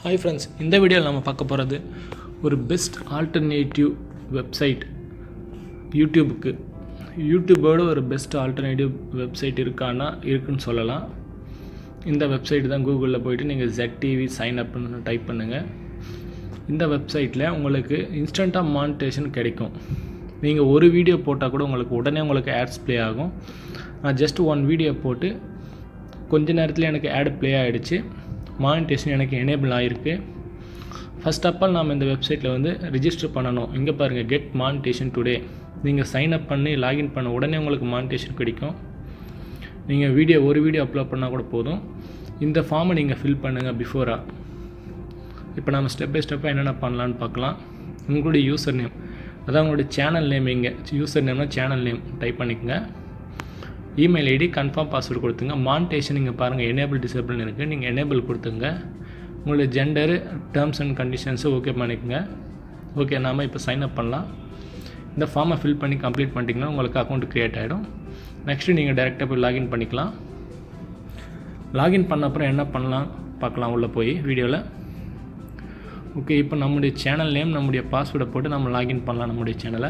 hi friends இந்த வீடியோவில் நம்ம பார்க்க போகிறது ஒரு பெஸ்ட் ஆல்டர்னேட்டிவ் வெப்சைட் யூடியூபுக்கு யூடியூபோட ஒரு பெஸ்ட் ஆல்டர்னேட்டிவ் வெப்சைட் இருக்கான்னா இருக்குன்னு சொல்லலாம் இந்த வெப்சைட் தான் கூகுளில் போயிட்டு நீங்கள் ஜெட் டிவி சைன் அப்னு டைப் பண்ணுங்கள் இந்த வெப்சைட்டில் உங்களுக்கு இன்ஸ்டண்ட்டாக மானிட்டேஷன் கிடைக்கும் நீங்கள் ஒரு வீடியோ போட்டால் கூட உங்களுக்கு உடனே உங்களுக்கு ஆட்ஸ் ப்ளே ஆகும் நான் ஜஸ்ட் ஒன் வீடியோ போட்டு கொஞ்ச நேரத்தில் எனக்கு ஆட் ப்ளே ஆகிடுச்சு மானிட்டேஷன் எனக்கு எனேபிள் ஆகிருக்கு ஃபஸ்ட் ஆஃப் ஆல் நாம் இந்த வெப்சைட்டில் வந்து ரிஜிஸ்டர் பண்ணணும் இங்கே பாருங்கள் கெட் மானிட்டேஷன் டுடே நீங்கள் சைன் அப் பண்ணி லாகின் பண்ண உடனே உங்களுக்கு மானிட்டேஷன் கிடைக்கும் நீங்கள் வீடியோ ஒரு வீடியோ அப்லோட் பண்ணால் கூட போதும் இந்த ஃபார்மை நீங்கள் ஃபில் பண்ணுங்கள் பிஃபோராக இப்போ நம்ம ஸ்டெப் பை ஸ்டெப்பாக என்னென்ன பண்ணலான்னு பார்க்கலாம் உங்களுடைய யூசர் நேம் அதான் உங்களுடைய சேனல் நேம் இங்கே யூசர் நேம்னா சேனல் நேம் டைப் பண்ணிக்கோங்க இமெயில் ஐடி கன்ஃபார்ம் பாஸ்வேர்டு கொடுத்துங்க மானிட்டேஷன் நீங்கள் பாருங்கள் எனேபிள் டிசேபிள்னு இருக்குது நீங்கள் எனேபிள் கொடுத்துங்க உங்களுடைய gender terms and conditions okay பண்ணிக்கோங்க ஓகே நாம் இப்போ சைன் அப் பண்ணலாம் இந்த ஃபார்மை ஃபில் பண்ணி கம்ப்ளீட் பண்ணிட்டீங்கன்னா உங்களுக்கு அக்கௌண்ட் க்ரியேட் ஆகிடும் நெக்ஸ்ட்டு நீங்கள் டேரெக்டாக போய் லாகின் பண்ணிக்கலாம் லாகின் பண்ண அப்புறம் என்ன பண்ணலாம் பார்க்கலாம் உள்ளே போய் வீடியோவில் ஓகே இப்போ நம்முடைய சேனல் நேம் நம்முடைய பாஸ்வேர்டை போட்டு நம்ம லாகின் பண்ணலாம் நம்முடைய சேனலை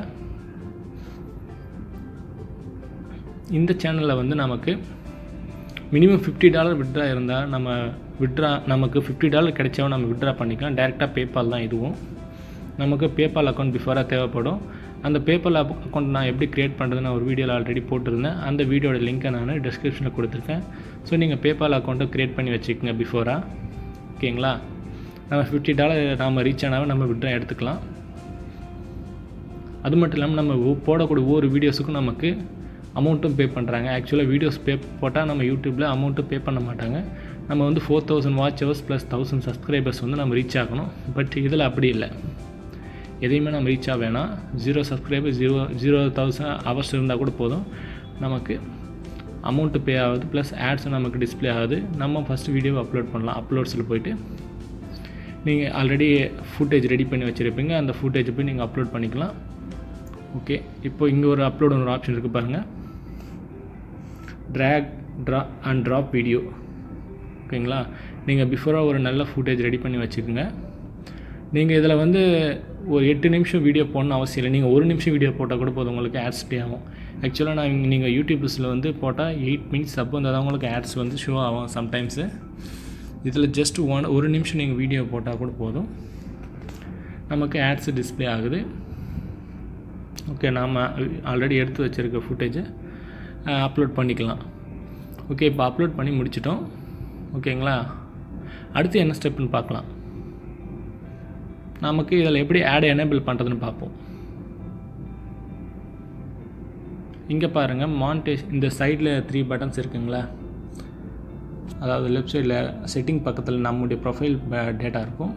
இந்த சேனலில் வந்து நமக்கு மினிமம் ஃபிஃப்டி டாலர் விட்ரா இருந்தால் நம்ம விட்ரா நமக்கு ஃபிஃப்டி டாலர் கிடைச்சாவும் நம்ம விட்ரா பண்ணிக்கலாம் டேரெக்டாக பேபால் தான் இதுவும் நமக்கு பேபால் அக்கௌண்ட் பிஃபோராக தேவைப்படும் அந்த பேபால் அக்கௌண்ட் நான் எப்படி க்ரியேட் பண்ணுறதுன்னு நான் ஒரு வீடியோவில் ஆல்ரெடி போட்டிருந்தேன் அந்த வீடியோட லிங்க்கை நான் டிஸ்கிரிப்ஷனில் கொடுத்துருக்கேன் ஸோ நீங்கள் பேபால் அக்கௌண்ட்டை க்ரியேட் பண்ணி வச்சுக்கோங்க பிஃபோராக ஓகேங்களா நம்ம ஃபிஃப்டி டாலர் நாம் ரீச் ஆனாலும் நம்ம விட்ரா எடுத்துக்கலாம் அது மட்டும் இல்லாமல் நம்ம போடக்கூடிய ஒவ்வொரு வீடியோஸுக்கும் நமக்கு அமௌண்ட்டும் பே பண்ணுறாங்க ஆக்சுவலாக வீடியோஸ் பே போட்டால் நம்ம யூடியூப்பில் அமௌண்ட்டும் பே பண்ண மாட்டாங்க நம்ம வந்து four thousand watch hours plus thousand subscribers வந்து நம்ம ரீச் ஆகணும் பட் இதில் அப்படி இல்லை எதையுமே நம்ம ரீச் ஆக வேணாம் zero subscriber zero zero thousand hours இருந்தால் கூட போதும் நமக்கு அமௌண்ட்டு பே ஆகுது ப்ளஸ் ஆட்ஸும் நமக்கு டிஸ்பிளே ஆகுது நம்ம ஃபஸ்ட்டு வீடியோவை அப்லோட் பண்ணலாம் அப்லோட்ஸில் போயிட்டு நீங்கள் ஆல்ரெடி ஃபுட்டேஜ் ரெடி பண்ணி வச்சுருப்பீங்க அந்த ஃபுட்டேஜ் போய் நீங்கள் அப்லோட் பண்ணிக்கலாம் ஓகே இப்போ இங்கே ஒரு அப்லோட் ஒரு ஆப்ஷன் இருக்குது பாருங்கள் drag drag and drop video ஓகேங்களா நீங்கள் பிஃபோராக ஒரு நல்ல ஃபுட்டேஜ் ரெடி பண்ணி வச்சுக்கோங்க நீங்கள் இதில் வந்து ஒரு எட்டு நிமிஷம் வீடியோ போடணும் அவசியம் இல்லை நீங்கள் ஒரு நிமிஷம் வீடியோ போட்டால் கூட போதும் உங்களுக்கு ஆட்ஸ் பே ஆகும் ஆக்சுவலாக நான் நீங்கள் யூடியூப்ஸில் வந்து போட்டால் எயிட் மினிட்ஸ் அப்போ வந்து தான் உங்களுக்கு ஆட்ஸ் வந்து ஷோ ஆகும் சம்டைம்ஸு இதில் ஜஸ்ட் ஒன் ஒரு நிமிஷம் நீங்கள் வீடியோ போட்டால் கூட போதும் நமக்கு ஆட்ஸ் டிஸ்பிளே ஆகுது ஓகே நாம் ஆல்ரெடி எடுத்து வச்சுருக்க ஃபுட்டேஜை அப்லோட் பண்ணிக்கலாம் ஓகே இப்போ அப்லோட் பண்ணி முடிச்சிட்டோம் ஓகேங்களா அடுத்து என்ன ஸ்டெப்புன்னு பார்க்கலாம் நமக்கு இதில் எப்படி ஆட் எனேபிள் பண்ணுறதுன்னு பார்ப்போம் இங்கே பாருங்கள் மானிட்டேஷ் இந்த சைடில் த்ரீ பட்டன்ஸ் இருக்குங்களா அதாவது லெஃப்ட் சைடில் செட்டிங் பக்கத்தில் நம்முடைய ப்ரொஃபைல் டேட்டா இருக்கும்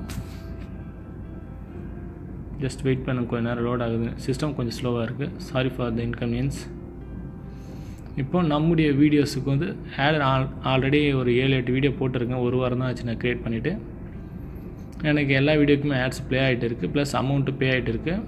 ஜஸ்ட் வெயிட் பண்ண கொஞ்சம் நேரம் லோட் ஆகுது சிஸ்டம் கொஞ்சம் ஸ்லோவாக இருக்குது சாரி ஃபார் த இன்கன்வீனியன்ஸ் இப்போ நம்முடைய வீடியோஸுக்கு வந்து ஆட் ஆல் ஆல்ரெடி ஒரு ஏழு எட்டு வீடியோ போட்டிருக்கேன் ஒரு வாரம் தான் ஆச்சு நான் க்ரியேட் பண்ணிவிட்டு எனக்கு எல்லா வீடியோக்குமே ஆட்ஸ் ப்ளே ஆகிட்டு இருக்குது ப்ளஸ் அமௌண்ட்டு பே ஆகிட்டு இருக்குது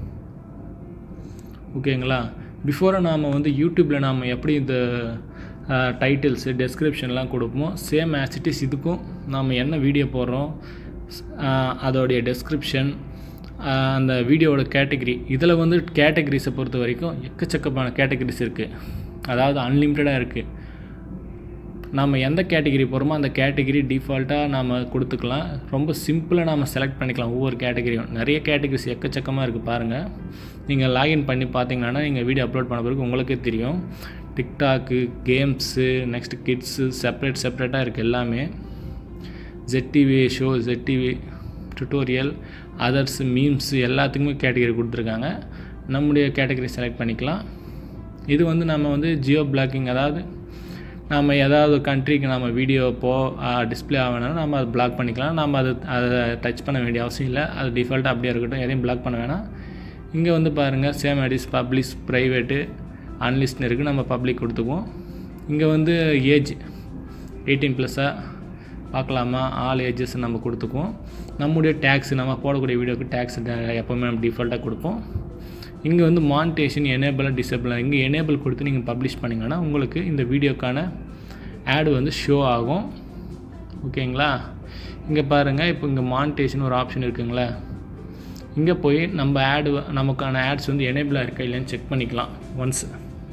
ஓகேங்களா பிஃபோராக நாம் வந்து யூடியூப்பில் நாம் எப்படி இந்த டைட்டில்ஸு டெஸ்கிரிப்ஷன்லாம் கொடுப்போமோ சேம் ஆசிட்டிஸ் இதுக்கும் நாம் என்ன வீடியோ போடுறோம் அதோடைய டெஸ்கிரிப்ஷன் அந்த வீடியோவோட கேட்டகரி இதில் வந்து கேட்டகரிஸை பொறுத்த வரைக்கும் எக்கச்சக்கமான கேட்டகரிஸ் இருக்குது அதாவது அன்லிமிட்டடாக இருக்குது நாம் எந்த கேட்டகிரி போகிறோமோ அந்த கேட்டகிரி டிஃபால்ட்டாக நாம் கொடுத்துக்கலாம் ரொம்ப சிம்பிளாக நாம் செலக்ட் பண்ணிக்கலாம் ஒவ்வொரு கேட்டகிரியும் நிறைய கேட்டகிரிஸ் எக்கச்சக்கமாக இருக்குது பாருங்கள் நீங்கள் லாகின் பண்ணி பார்த்தீங்கன்னா நீங்கள் வீடியோ அப்லோட் பண்ண பிறகு உங்களுக்கே தெரியும் TikTok games next kids separate செப்ரேட்டாக இருக்குது எல்லாமே Jet TV show Jet TV tutorial others memes எல்லாத்துக்குமே கேட்டகரி கொடுத்துருக்காங்க நம்முடைய கேட்டகரி செலக்ட் பண்ணிக்கலாம் இது வந்து நம்ம வந்து ஜியோ பிளாக்கிங் அதாவது நம்ம ஏதாவது கண்ட்ரிக்கு நம்ம வீடியோ போ டிஸ்பிளே ஆகணும்னா நம்ம அதை பிளாக் பண்ணிக்கலாம் நம்ம அது அதை டச் பண்ண வேண்டிய அவசியம் இல்லை அது டிஃபால்ட்டாக அப்படியே இருக்கட்டும் எதையும் பிளாக் பண்ண வேணாம் இங்கே வந்து பாருங்கள் சேம் ஐடிஸ் பப்ளிஷ் ப்ரைவேட்டு அன்லிஸ்ட்னு இருக்குது நம்ம பப்ளிக் கொடுத்துக்குவோம் இங்கே வந்து ஏஜ் எயிட்டீன் ப்ளஸ்ஸாக பார்க்கலாமா ஆல் ஏஜஸ் நம்ம கொடுத்துக்குவோம் நம்முடைய டேக்ஸ் நம்ம போடக்கூடிய வீடியோக்கு டேக்ஸ் எப்போவுமே நம்ம டிஃபால்ட்டாக கொடுப்போம் இங்கே வந்து மானிட்டேஷன் எனேபிளாக டிசேபிளாக இங்கே எனேபிள் கொடுத்து நீங்கள் பப்ளிஷ் பண்ணிங்கன்னா உங்களுக்கு இந்த வீடியோக்கான ஆடு வந்து ஷோ ஆகும் ஓகேங்களா இங்கே பாருங்கள் இப்போ இங்கே மானிட்டேஷன் ஒரு ஆப்ஷன் இருக்குங்களே இங்கே போய் நம்ம ஆடு நமக்கான ஆட்ஸ் வந்து எனேபிளாக இருக்கா இல்லைன்னு செக் பண்ணிக்கலாம் ஒன்ஸ்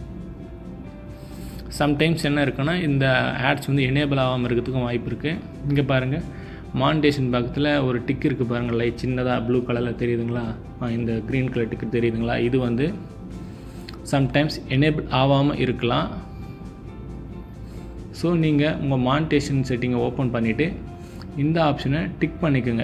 சம்டைம்ஸ் என்ன இருக்குன்னா இந்த ஆட்ஸ் வந்து எனேபிள் ஆகாமல் இருக்கிறதுக்கும் வாய்ப்பு இருக்குது இங்கே பாருங்கள் மானிட்டேஷன் பக்கத்தில் ஒரு டிக் இருக்குது பாருங்கள் லைட் சின்னதாக ப்ளூ கலரில் தெரியுதுங்களா ஆ, இந்த க்ரீன் கலர் டிக்கு தெரியுதுங்களா இது வந்து சம்டைம்ஸ் எனேபிள் ஆகாமல் இருக்கலாம் ஸோ நீங்கள் உங்கள் மானிட்டேஷன் செட்டிங்கை ஓப்பன் பண்ணிவிட்டு இந்த ஆப்ஷனை டிக் பண்ணிக்கோங்க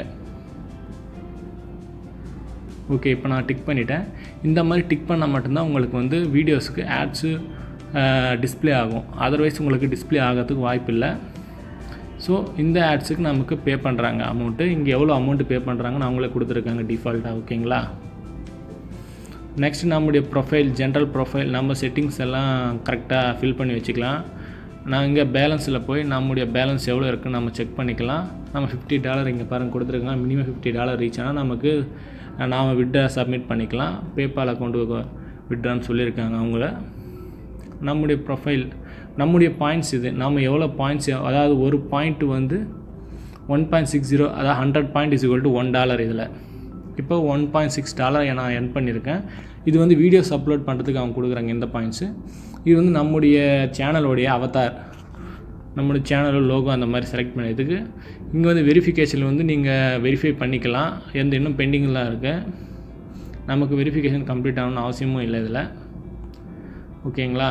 ஓகே இப்போ நான் டிக் பண்ணிட்டேன் இந்த மாதிரி டிக் பண்ணால் மட்டும்தான் உங்களுக்கு வந்து வீடியோஸுக்கு ஆட்ஸு டிஸ்ப்ளே ஆகும் அதர்வைஸ் உங்களுக்கு டிஸ்ப்ளே ஆகிறதுக்கு வாய்ப்பு இல்லை ஸோ இந்த ஆட்ஸுக்கு நமக்கு பே பண்ணுறாங்க அமௌண்ட்டு இங்கே எவ்வளோ அமௌண்ட்டு பே பண்ணுறாங்கன்னு அவங்களே கொடுத்துருக்காங்க டிஃபால்ட்டாக ஓகேங்களா நெக்ஸ்ட் நம்முடைய ப்ரொஃபைல் ஜென்ரல் ப்ரொஃபைல் நம்ம செட்டிங்ஸ் எல்லாம் கரெக்டாக ஃபில் பண்ணி வச்சுக்கலாம் நான் இங்கே பேலன்ஸில் போய் நம்முடைய பேலன்ஸ் எவ்வளோ இருக்குன்னு நம்ம செக் பண்ணிக்கலாம் நம்ம ஃபிஃப்டி டாலர் இங்கே பாருங்க கொடுத்துருக்காங்க மினிமம் ஃபிஃப்டி டாலர் ரீச் ஆனால் நமக்கு நாம் விட்ரா சப்மிட் பண்ணிக்கலாம் பேபால் அக்கௌண்ட்டு விட்ரான்னு சொல்லியிருக்காங்க அவங்கள நம்முடைய ப்ரொஃபைல் நம்முடைய பாயிண்ட்ஸ் இது நம்ம எவ்வளோ பாயிண்ட்ஸ் அதாவது ஒரு பாயிண்ட் வந்து ஒன் பாயிண்ட் சிக்ஸ் ஜீரோ அதாவது hundred point is to one dollar இதில் இப்போ ஒன் பாயிண்ட் சிக்ஸ் டாலர் நான் என் பண்ணியிருக்கேன் இது வந்து வீடியோஸ் அப்லோட் பண்ணுறதுக்கு அவங்க கொடுக்குறாங்க இந்த பாயிண்ட்ஸு இது வந்து நம்முடைய சேனலோடைய அவதார் நம்மளுடைய சேனல் லோகோ அந்த மாதிரி செலக்ட் பண்ணதுக்கு இங்கே வந்து வெரிஃபிகேஷன் வந்து நீங்கள் வெரிஃபை பண்ணிக்கலாம் எந்த இன்னும் பெண்டிங்லாம் இருக்கு நமக்கு வெரிஃபிகேஷன் கம்ப்ளீட் ஆகணும்னு அவசியமும் இல்லை இதில் ஓகேங்களா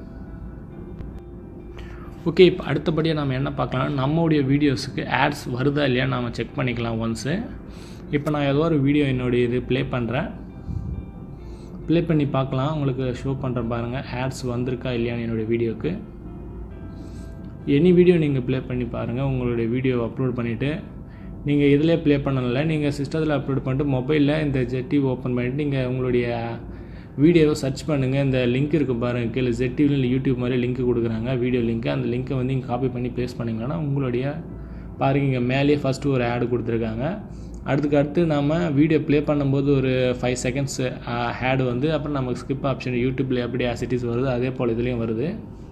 ஓகே இப்போ அடுத்தபடியாக நம்ம என்ன பார்க்கலாம் நம்மளுடைய வீடியோஸுக்கு ஆட்ஸ் வருதா இல்லையா நாம் செக் பண்ணிக்கலாம் ஒன்ஸு இப்போ நான் ஏதோ ஒரு வீடியோ என்னுடைய இது ப்ளே பண்ணுறேன் ப்ளே பண்ணி பார்க்கலாம் உங்களுக்கு ஷோ பண்ணுறேன் பாருங்கள் ஆட்ஸ் வந்திருக்கா இல்லையான்னு என்னுடைய வீடியோக்கு எனி வீடியோ நீங்கள் ப்ளே பண்ணி பாருங்கள் உங்களுடைய வீடியோ அப்லோட் பண்ணிவிட்டு நீங்கள் இதிலே ப்ளே பண்ணல நீங்கள் சிஸ்டத்தில் அப்லோட் பண்ணிட்டு மொபைலில் இந்த ஜெட்டி ஓப்பன் பண்ணிவிட்டு நீங்கள் உங்களுடைய வீடியோவை சர்ச் பண்ணுங்கள் இந்த லிங்க் இருக்குது பாருங்கள் கீழே ஜெட்டிவில் இல்லை யூடியூப் மாதிரி லிங்க் கொடுக்குறாங்க வீடியோ லிங்க்கு அந்த லிங்க்கை வந்து நீங்கள் காப்பி பண்ணி பேஸ்ட் பண்ணிங்கன்னா உங்களுடைய பாருங்க இங்கே மேலேயே ஃபஸ்ட்டு ஒரு ஆடு கொடுத்துருக்காங்க அடுத்துக்கு அடுத்து நம்ம வீடியோ ப்ளே பண்ணும்போது ஒரு ஃபைவ் செகண்ட்ஸ் ஆடு வந்து அப்புறம் நமக்கு ஸ்கிப் ஆப்ஷன் யூடியூப்பில் எப்படி ஆசிட்டிஸ் வருது அதே போல் இதுலேயும் வருது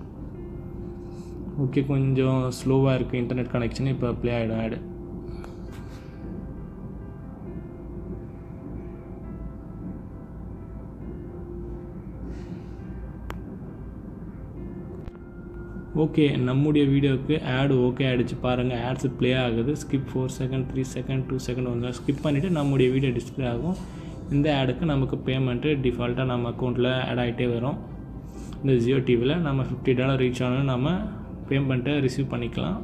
ஓகே கொஞ்சம் ஸ்லோவாக இருக்குது இன்டர்நெட் கனெக்ஷன் இப்போ ப்ளே ஆகிடும் ஆடு ஓகே நம்முடைய வீடியோவுக்கு ஆடு ஓகே ஆகிடுச்சு பாருங்கள் ஆட்ஸ் ப்ளே ஆகுது skip four second three second two second வந்து ஸ்கிப் பண்ணிவிட்டு நம்முடைய வீடியோ டிஸ்ப்ளே ஆகும் இந்த ஆடுக்கு நமக்கு பேமெண்ட்டு டிஃபால்ட்டாக நம்ம அக்கௌண்ட்டில் ஆட் ஆகிட்டே வரும் இந்த ஜியோ டிவியில் நம்ம ஃபிஃப்டி டாலர் ரீச் ஆனோன்னு நம்ம பேமெண்ட்டை ரிசீவ் பண்ணிக்கலாம்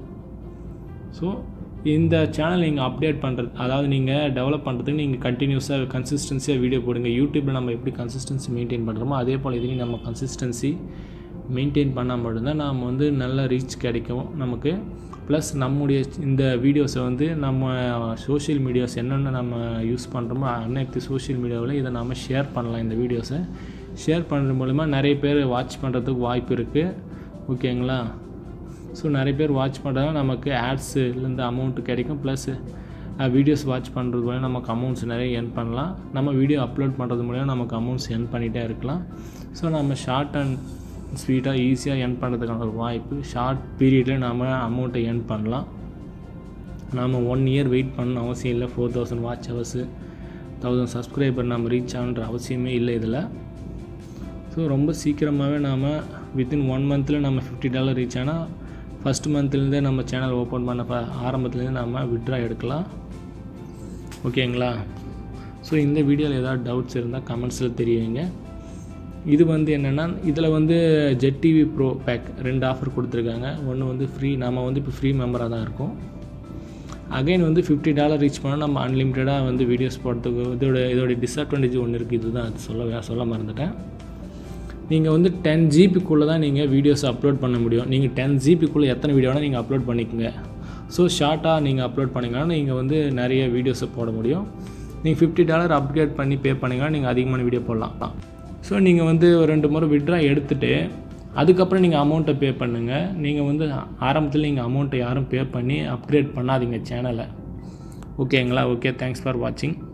ஸோ இந்த சேனல் நீங்கள் அப்டேட் பண்ணுறது அதாவது நீங்கள் டெவலப் பண்ணுறதுக்கு நீங்கள் கண்டினியூஸாக கன்சிஸ்டன்சியாக வீடியோ போடுங்க யூடியூப்பில் நம்ம எப்படி கன்சிஸ்டன்சி மெயின்டைன் பண்ணுறோமோ அதே போல் இதுலேயும் நம்ம கன்சிஸ்டன்சி மெயின்டைன் பண்ணால் மட்டும்தான் நாம் வந்து நல்ல ரீச் கிடைக்கும் நமக்கு ப்ளஸ் நம்முடைய இந்த வீடியோஸை வந்து நம்ம சோஷியல் மீடியாஸ் என்னென்ன நம்ம யூஸ் பண்ணுறோமோ அனைத்து சோஷியல் மீடியாவில் இதை நம்ம ஷேர் பண்ணலாம் இந்த வீடியோஸை ஷேர் பண்ணுறது மூலிமா நிறைய பேர் வாட்ச் பண்ணுறதுக்கு வாய்ப்பு இருக்குது ஓகேங்களா ஸோ நிறைய பேர் வாட்ச் பண்ணுறதுனால நமக்கு ஆட்ஸுலேருந்து அமௌண்ட்டு கிடைக்கும் ப்ளஸ் வீடியோஸ் வாட்ச் பண்ணுறது மூலம் நமக்கு அமௌண்ட்ஸ் நிறைய earn பண்ணலாம் நம்ம வீடியோ அப்லோட் பண்ணுறது மூலிமா நமக்கு அமௌண்ட்ஸ் earn பண்ணிகிட்டே இருக்கலாம் ஸோ நம்ம ஷார்ட் அண்ட் ஸ்வீட்டாக ஈஸியாக earn பண்ணுறதுக்கான ஒரு வாய்ப்பு ஷார்ட் பீரியடில் நாம் அமௌண்ட்டை earn பண்ணலாம் நாம் ஒன் இயர் வெயிட் பண்ணணும் அவசியம் இல்லை four thousand watch hours thousand subscriber நம்ம ரீச் ஆகணுன்ற அவசியமே இல்லை இதில் ஸோ ரொம்ப சீக்கிரமாகவே நாம் வித்தின் ஒன் மந்தில் நம்ம ஃபிஃப்டி டாலர் ரீச் ஆனால் ஃபஸ்ட் மந்த்லேருந்தே நம்ம சேனல் ஓப்பன் பண்ண ப ஆரம்பத்துலேருந்து நம்ம விட்ரா எடுக்கலாம் ஓகேங்களா ஸோ இந்த வீடியோவில் ஏதாவது டவுட்ஸ் இருந்தால் கமெண்ட்ஸில் தெரியுங்க இது வந்து என்னென்னா இதில் வந்து ஜெட் டிவி ப்ரோ பேக் ரெண்டு ஆஃபர் கொடுத்துருக்காங்க ஒன்று வந்து ஃப்ரீ நம்ம வந்து இப்போ ஃப்ரீ மெம்பராக தான் இருக்கோம் அகைன் வந்து ஃபிஃப்டி டாலர் ரீச் பண்ணால் நம்ம அன்லிமிட்டடாக வந்து வீடியோஸ் போடுறதுக்கு இதோட இதோட டிஸ்அட்வான்டேஜ் ஒன்று இருக்குது இதுதான் அது சொல்ல சொல்ல மறந்துட்டேன் நீங்கள் வந்து டென் ஜிபிக்குள்ளே தான் நீங்கள் வீடியோஸ் அப்லோட் பண்ண முடியும் நீங்கள் டென் ஜிபிக்குள்ளே எத்தனை வீடியோ வேணால் நீங்கள் அப்லோட் பண்ணிக்கோங்க ஸோ ஷார்ட்டாக நீங்கள் அப்லோட் பண்ணிங்கன்னா நீங்கள் வந்து நிறைய வீடியோஸை போட முடியும் நீங்கள் ஃபிஃப்டி டாலர் அப்கிரேட் பண்ணி பே பண்ணிங்கன்னா நீங்கள் அதிகமான வீடியோ போடலாம் ஸோ நீங்கள் வந்து ஒரு ரெண்டு முறை விட்ரா எடுத்துகிட்டு அதுக்கப்புறம் நீங்கள் அமௌண்ட்டை பே பண்ணுங்கள் நீங்கள் வந்து ஆரம்பத்தில் நீங்கள் அமௌண்ட்டை யாரும் பே பண்ணி அப்கிரேட் பண்ணாதீங்க சேனலை ஓகேங்களா ஓகே தேங்க்ஸ் ஃபார் வாட்சிங்